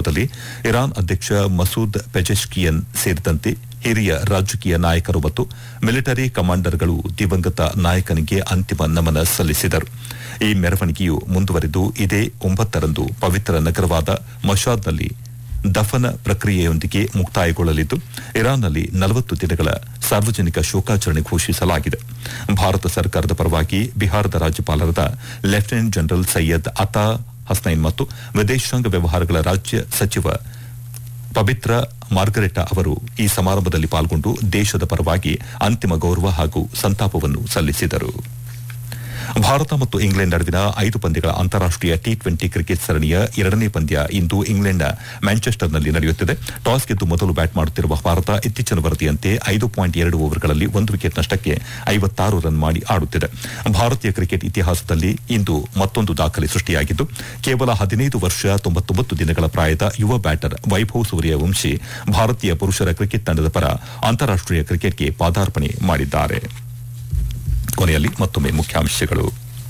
ಸಂದರ್ಭದಲ್ಲಿ ಇರಾನ್ ಅಧ್ಯಕ್ಷ ಮಸೂದ್ ಪೆಜೆಶ್ಕಿಯನ್ ಸೇರಿದಂತೆ ಹಿರಿಯ ರಾಜಕೀಯ ನಾಯಕರು ಮತ್ತು ಮಿಲಿಟರಿ ಕಮಾಂಡರ್ಗಳು ದಿವಂಗತ ನಾಯಕನಿಗೆ ಅಂತಿಮ ನಮನ ಸಲ್ಲಿಸಿದರು ಈ ಮೆರವಣಿಗೆಯು ಮುಂದುವರೆದು ಇದೇ ಒಂಬತ್ತರಂದು ಪವಿತ್ರ ನಗರವಾದ ಮಶಾದ್ನಲ್ಲಿ ದಫನ ಪ್ರಕ್ರಿಯೆಯೊಂದಿಗೆ ಮುಕ್ತಾಯಗೊಳ್ಳಲಿದ್ದು ಇರಾನ್ನಲ್ಲಿ ನಲವತ್ತು ದಿನಗಳ ಸಾರ್ವಜನಿಕ ಶೋಕಾಚರಣೆ ಘೋಷಿಸಲಾಗಿದೆ ಭಾರತ ಸರ್ಕಾರದ ಪರವಾಗಿ ಬಿಹಾರದ ರಾಜ್ಯಪಾಲರಾದ ಲೆಫ್ಟಿನೆಂಟ್ ಜನರಲ್ ಸೈಯದ್ ಅತಾ ಹಸ್ನೈನ್ ಮತ್ತು ವಿದೇಶಾಂಗ ವ್ಯವಹಾರಗಳ ರಾಜ್ಯ ಸಚಿವ ಪವಿತ್ರ ಮಾರ್ಗರೆಟಾ ಅವರು ಈ ಸಮಾರಂಭದಲ್ಲಿ ಪಾಲ್ಗೊಂಡು ದೇಶದ ಪರವಾಗಿ ಅಂತಿಮ ಗೌರವ ಹಾಗೂ ಸಂತಾಪವನ್ನು ಸಲ್ಲಿಸಿದರು ಭಾರತ ಮತ್ತು ಇಂಗ್ಲೆಂಡ್ ನಡುವಿನ ಐದು ಪಂದ್ಯಗಳ ಅಂತಾರಾಷ್ಟೀಯ ಟಿ ಟ್ವೆಂಟಿ ಕ್ರಿಕೆಟ್ ಸರಣಿಯ ಎರಡನೇ ಪಂದ್ಯ ಇಂದು ಇಂಗ್ಲೆಂಡ್ನ ಮ್ಯಾಂಚೆಸ್ಟರ್ನಲ್ಲಿ ನಡೆಯುತ್ತಿದೆ ಟಾಸ್ ಗೆದ್ದು ಮೊದಲು ಬ್ಯಾಟ್ ಮಾಡುತ್ತಿರುವ ಭಾರತ ಇತ್ತೀಚಿನ ವರದಿಯಂತೆ ಐದು ಪಾಯಿಂಟ್ ಎರಡು ಓವರ್ಗಳಲ್ಲಿ ಒಂದು ವಿಕೆಟ್ ನಷ್ಟಕ್ಕೆ ಐವತ್ತಾರು ರನ್ ಮಾಡಿ ಆಡುತ್ತಿದೆ ಭಾರತೀಯ ಕ್ರಿಕೆಟ್ ಇತಿಹಾಸದಲ್ಲಿ ಇಂದು ಮತ್ತೊಂದು ದಾಖಲೆ ಸೃಷ್ಟಿಯಾಗಿದ್ದು ಕೇವಲ ಹದಿನೈದು ವರ್ಷ ತೊಂಬತ್ತೊಂಬತ್ತು ದಿನಗಳ ಪ್ರಾಯದ ಯುವ ಬ್ಯಾಟರ್ ವೈಭವ್ ಸೂರ್ಯವಂಶಿ ಭಾರತೀಯ ಪುರುಷರ ಕ್ರಿಕೆಟ್ ತಂಡದ ಪರ ಅಂತಾರಾಷ್ಟೀಯ ಕ್ರಿಕೆಟ್ಗೆ ಪಾದಾರ್ಪಣೆ ಮಾಡಿದ್ದಾರೆ ಕೊನೆಯಲ್ಲಿ ಮತ್ತೊಮ್ಮೆ ಮುಖ್ಯಾಂಶಗಳು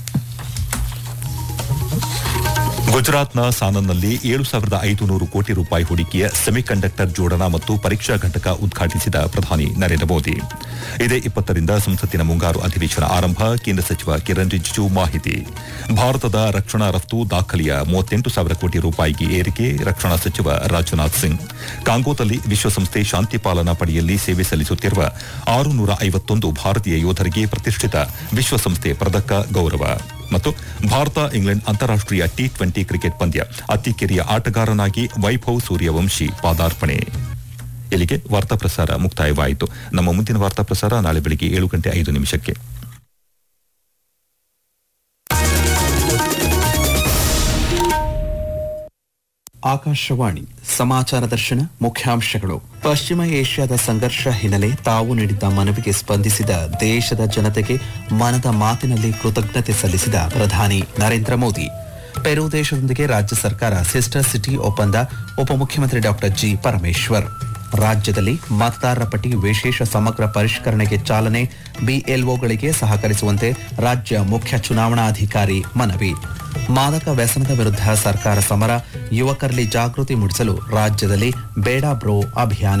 ಗುಜರಾತ್ನ ಸಾನನ್ನಲ್ಲಿ ಏಳು ಸಾವಿರದ ಐದು ನೂರು ಕೋಟಿ ರೂಪಾಯಿ ಹೂಡಿಕೆಯ ಸೆಮಿಕಂಡಕ್ಟರ್ ಜೋಡಣಾ ಮತ್ತು ಪರೀಕ್ಷಾ ಘಟಕ ಉದ್ಘಾಟಿಸಿದ ಪ್ರಧಾನಿ ನರೇಂದ್ರ ಮೋದಿ ಇದೇ ಇಪ್ಪತ್ತರಿಂದ ಸಂಸತ್ತಿನ ಮುಂಗಾರು ಅಧಿವೇಶನ ಆರಂಭ ಕೇಂದ್ರ ಸಚಿವ ಕಿರಣ್ ರಿಜಿಜು ಮಾಹಿತಿ ಭಾರತದ ರಕ್ಷಣಾ ರಫ್ತು ದಾಖಲೆಯ ಮೂವತ್ತೆಂಟು ಸಾವಿರ ಕೋಟಿ ರೂಪಾಯಿಗೆ ಏರಿಕೆ ರಕ್ಷಣಾ ಸಚಿವ ರಾಜನಾಥ್ ಸಿಂಗ್ ಕಾಂಗೋದಲ್ಲಿ ವಿಶ್ವಸಂಸ್ಥೆ ಶಾಂತಿ ಪಾಲನಾ ಪಡೆಯಲ್ಲಿ ಸೇವೆ ಸಲ್ಲಿಸುತ್ತಿರುವ ಆರುನೂರ ಐವತ್ತೊಂದು ಭಾರತೀಯ ಯೋಧರಿಗೆ ಪ್ರತಿಷ್ಠಿತ ವಿಶ್ವಸಂಸ್ಥೆ ಪದಕ ಗೌರವ ಮತ್ತು ಭಾರತ ಇಂಗ್ಲೆಂಡ್ ಅಂತಾರಾಷ್ಟೀಯ ಟಿ ಟ್ವೆಂಟಿ ಕ್ರಿಕೆಟ್ ಪಂದ್ಯ ಅತಿ ಕಿರಿಯ ಆಟಗಾರನಾಗಿ ವೈಭವ್ ಸೂರ್ಯವಂಶಿ ಪಾದಾರ್ಪಣೆ ಇಲ್ಲಿಗೆ ವಾರ್ತಾ ಪ್ರಸಾರ ಮುಕ್ತಾಯವಾಯಿತು ನಮ್ಮ ಮುಂದಿನ ವಾರ್ತಾ ಪ್ರಸಾರ ನಾಳೆ ಬೆಳಿಗ್ಗೆ ಏಳು ಗಂಟೆ ಐದು ನಿಮಿಷಕ್ಕೆ ಆಕಾಶವಾಣಿ ಸಮಾಚಾರ ದರ್ಶನ ಮುಖ್ಯಾಂಶಗಳು ಪಶ್ಚಿಮ ಏಷ್ಯಾದ ಸಂಘರ್ಷ ಹಿನ್ನೆಲೆ ತಾವು ನೀಡಿದ್ದ ಮನವಿಗೆ ಸ್ಪಂದಿಸಿದ ದೇಶದ ಜನತೆಗೆ ಮನದ ಮಾತಿನಲ್ಲಿ ಕೃತಜ್ಞತೆ ಸಲ್ಲಿಸಿದ ಪ್ರಧಾನಿ ನರೇಂದ್ರ ಮೋದಿ ಪೆರು ದೇಶದೊಂದಿಗೆ ರಾಜ್ಯ ಸರ್ಕಾರ ಸಿಸ್ಟರ್ ಸಿಟಿ ಒಪ್ಪಂದ ಉಪಮುಖ್ಯಮಂತ್ರಿ ಡಾಕ್ಟರ್ ಜಿ ಪರಮೇಶ್ವರ್ ರಾಜ್ಯದಲ್ಲಿ ಮತದಾರರ ಪಟ್ಟಿ ವಿಶೇಷ ಸಮಗ್ರ ಪರಿಷ್ಕರಣೆಗೆ ಚಾಲನೆ ಬಿಎಲ್ಒಗಳಿಗೆ ಸಹಕರಿಸುವಂತೆ ರಾಜ್ಯ ಮುಖ್ಯ ಚುನಾವಣಾಧಿಕಾರಿ ಮನವಿ ಮಾದಕ ವ್ಯಸನದ ವಿರುದ್ಧ ಸರ್ಕಾರ ಸಮರ ಯುವಕರಲ್ಲಿ ಜಾಗೃತಿ ಮೂಡಿಸಲು ರಾಜ್ಯದಲ್ಲಿ ಬೇಡ ಬ್ರೋ ಅಭಿಯಾನ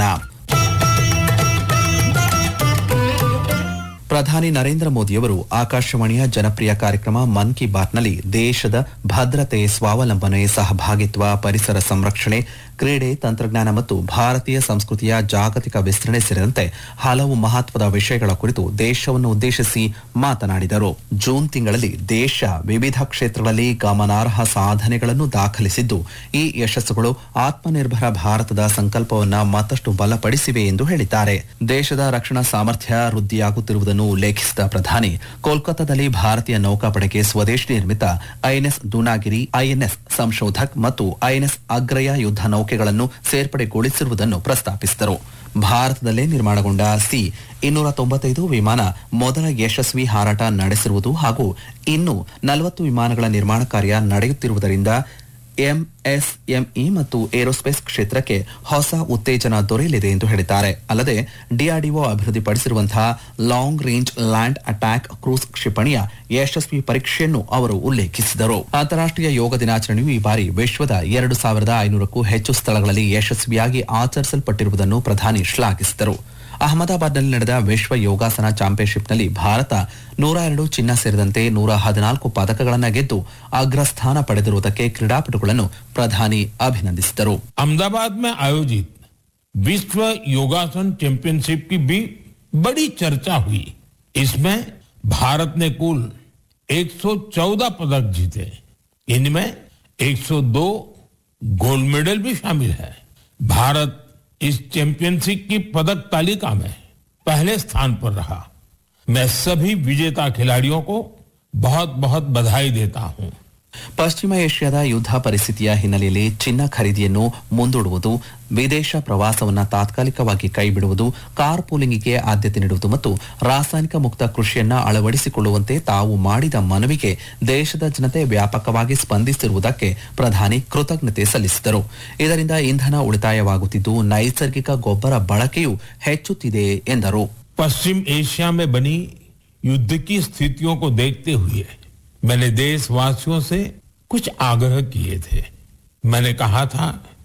ಪ್ರಧಾನಿ ನರೇಂದ್ರ ಮೋದಿಯವರು ಆಕಾಶವಾಣಿಯ ಜನಪ್ರಿಯ ಕಾರ್ಯಕ್ರಮ ಮನ್ ಕಿ ಬಾತ್ನಲ್ಲಿ ದೇಶದ ಭದ್ರತೆ ಸ್ವಾವಲಂಬನೆ ಸಹಭಾಗಿತ್ವ ಪರಿಸರ ಸಂರಕ್ಷಣೆ ಕ್ರೀಡೆ ತಂತ್ರಜ್ಞಾನ ಮತ್ತು ಭಾರತೀಯ ಸಂಸ್ಕೃತಿಯ ಜಾಗತಿಕ ವಿಸ್ತರಣೆ ಸೇರಿದಂತೆ ಹಲವು ಮಹತ್ವದ ವಿಷಯಗಳ ಕುರಿತು ದೇಶವನ್ನು ಉದ್ದೇಶಿಸಿ ಮಾತನಾಡಿದರು ಜೂನ್ ತಿಂಗಳಲ್ಲಿ ದೇಶ ವಿವಿಧ ಕ್ಷೇತ್ರಗಳಲ್ಲಿ ಗಮನಾರ್ಹ ಸಾಧನೆಗಳನ್ನು ದಾಖಲಿಸಿದ್ದು ಈ ಯಶಸ್ಸುಗಳು ಆತ್ಮನಿರ್ಭರ ಭಾರತದ ಸಂಕಲ್ಪವನ್ನ ಮತ್ತಷ್ಟು ಬಲಪಡಿಸಿವೆ ಎಂದು ಹೇಳಿದ್ದಾರೆ ದೇಶದ ರಕ್ಷಣಾ ಸಾಮರ್ಥ್ಯ ವೃದ್ಧಿಯಾಗುತ್ತಿರುವುದನ್ನು ಉಲ್ಲೇಖಿಸಿದ ಪ್ರಧಾನಿ ಕೋಲ್ಕತ್ತಾದಲ್ಲಿ ಭಾರತೀಯ ನೌಕಾಪಡೆಗೆ ಸ್ವದೇಶಿ ನಿರ್ಮಿತ ಐಎನ್ಎಸ್ ದುನಾಗಿರಿ ಐಎನ್ಎಸ್ ಸಂಶೋಧಕ್ ಮತ್ತು ಐಎನ್ಎಸ್ ಅಗ್ರಯ ಯುದ್ಧ ನೌಕೆಗಳನ್ನು ಸೇರ್ಪಡೆಗೊಳಿಸಿರುವುದನ್ನು ಪ್ರಸ್ತಾಪಿಸಿದರು ಭಾರತದಲ್ಲೇ ನಿರ್ಮಾಣಗೊಂಡ ಸಿ ಇನ್ನೂರ ತೊಂಬತ್ತೈದು ವಿಮಾನ ಮೊದಲ ಯಶಸ್ವಿ ಹಾರಾಟ ನಡೆಸಿರುವುದು ಹಾಗೂ ಇನ್ನು ನಲವತ್ತು ವಿಮಾನಗಳ ನಿರ್ಮಾಣ ಕಾರ್ಯ ನಡೆಯುತ್ತಿರುವುದರಿಂದ ಎಂಎಸ್ಎಂಇ ಮತ್ತು ಏರೋಸ್ಪೇಸ್ ಕ್ಷೇತ್ರಕ್ಕೆ ಹೊಸ ಉತ್ತೇಜನ ದೊರೆಯಲಿದೆ ಎಂದು ಹೇಳಿದ್ದಾರೆ ಅಲ್ಲದೆ ಡಿಆರ್ಡಿಒ ಅಭಿವೃದ್ಧಿಪಡಿಸಿರುವಂತಹ long range land attack cruise ಕ್ಷಿಪಣಿಯ ಯಶಸ್ವಿ ಪರೀಕ್ಷೆಯನ್ನು ಅವರು ಉಲ್ಲೇಖಿಸಿದರು ಅಂತಾರಾಷ್ಟೀಯ ಯೋಗ ದಿನಾಚರಣೆಯು ಈ ಬಾರಿ ವಿಶ್ವದ ಎರಡು ಸಾವಿರದ ಐನೂರಕ್ಕೂ ಹೆಚ್ಚು ಸ್ಥಳಗಳಲ್ಲಿ ಯಶಸ್ವಿಯಾಗಿ ಆಚರಿಸಲ್ಪಟ್ಟಿರುವುದನ್ನು ಪ್ರಧಾನಿ ಶ್ಲಾಘಿಸಿದರು ಅಹಮದಾಬಾದ್ನಲ್ಲಿ ನಡೆದ ವಿಶ್ವ ಯೋಗಾಸನ ಚಾಂಪಿಯನ್ಶಿಪ್ನಲ್ಲಿ ಭಾರತ ನೂರ ಎರಡು ಚಿನ್ನ ಸೇರಿದಂತೆ ನೂರ ಹದಿನಾಲ್ಕು ಪದಕಗಳನ್ನು ಗೆದ್ದು ಅಗ್ರಸ್ಥಾನ ಪಡೆದಿರುವುದಕ್ಕೆ ಕ್ರೀಡಾಪಟುಗಳನ್ನು ಪ್ರಧಾನಿ ಅಭಿನಂದಿಸಿದರು अहमदाबाद में आयोजित विश्व योगासन चैंपियनशिप की भी बड़ी चर्चा हुई इसमें भारत ने कुल 114 पदक जीते इनमें 102 गोल्ड मेडल भी शामिल है भारत इस चैंपियनशिप की पदक तालिका में पहले स्थान पर रहा मैं सभी विजेता खिलाड़ियों को बहुत बहुत बधाई देता हूं ಪಶ್ಚಿಮ ಏಷ್ಯಾದ ಯುದ್ಧ ಪರಿಸ್ಥಿತಿಯ ಹಿನ್ನೆಲೆಯಲ್ಲಿ ಚಿನ್ನ ಖರೀದಿಯನ್ನು ಮುಂದೂಡುವುದು ವಿದೇಶ ಪ್ರವಾಸವನ್ನು ತಾತ್ಕಾಲಿಕವಾಗಿ ಕೈಬಿಡುವುದು ಕಾರ್ ಪೂಲಿಂಗಿಗೆ ಆದ್ಯತೆ ನೀಡುವುದು ಮತ್ತು ರಾಸಾಯನಿಕ ಮುಕ್ತ ಕೃಷಿಯನ್ನ ಅಳವಡಿಸಿಕೊಳ್ಳುವಂತೆ ತಾವು ಮಾಡಿದ ಮನವಿಗೆ ದೇಶದ ಜನತೆ ವ್ಯಾಪಕವಾಗಿ ಸ್ಪಂದಿಸಿರುವುದಕ್ಕೆ ಪ್ರಧಾನಿ ಕೃತಜ್ಞತೆ ಸಲ್ಲಿಸಿದರು ಇದರಿಂದ ಇಂಧನ ಉಳಿತಾಯವಾಗುತ್ತಿದ್ದು ನೈಸರ್ಗಿಕ ಗೊಬ್ಬರ ಬಳಕೆಯೂ ಹೆಚ್ಚುತ್ತಿದೆ ಎಂದರು पश्चिम एशिया में बनी युद्ध की स्थितियों को देखते हुए मैंने देशवासियों से कुछ आग्रह किए थे मैंने कहा था